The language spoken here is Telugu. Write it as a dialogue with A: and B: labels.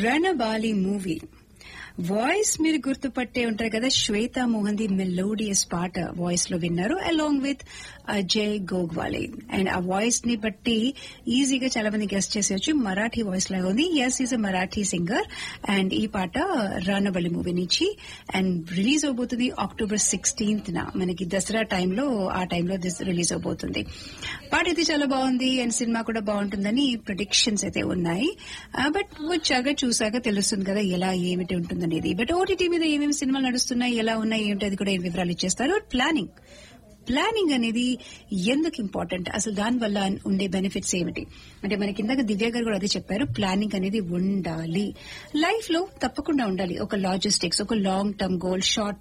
A: రణబాలి మూవీ వాయిస్ మీరు గుర్తుపట్టే ఉంటారు కదా శ్వేత మోహన్ ది మెలోడియస్ పాట వాయిస్ లో విన్నారు along with Ajay Gogavale and ఆ వాయిస్ ని బట్టి ఈజీగా చాలా మంది గెస్ట్ చేసేవచ్చు మరాఠీ వాయిస్ లాగా ఉంది yes is a Marathi singer and ఈ పాట రానబలి మూవీ నుంచి అండ్ రిలీజ్ అవబోతుంది అక్టోబర్ సిక్స్టీన్త్ న మనకి దసరా టైంలో ఆ టైంలో రిలీజ్ అవబోతుంది పాట అయితే చాలా బాగుంది అండ్ సినిమా కూడా బాగుంటుందని ప్రొడిక్షన్స్ అయితే ఉన్నాయి బట్ వచ్చాక చూసాక తెలుస్తుంది కదా ఎలా ఏమిటి ఉంటుందనేది బట్ ఓటీటీ మీద ఏమేమి సినిమాలు నడుస్తున్నాయి ఎలా ఉన్నాయి ఏమిటి అది కూడా ఏం వివరాలు ఇచ్చేస్తారు ప్లానింగ్ ప్లానింగ్ అనేది ఎందుకు ఇంపార్టెంట్ అసలు దాని వల్ల ఉండే బెనిఫిట్స్ ఏమిటి అంటే మనకి ఇందాక దివ్య గారు కూడా అదే చెప్పారు ప్లానింగ్ అనేది ఉండాలి లైఫ్ లో తప్పకుండా ఉండాలి ఒక లాజిస్టిక్స్ ఒక లాంగ్ టర్మ్ గోల్ షార్ట్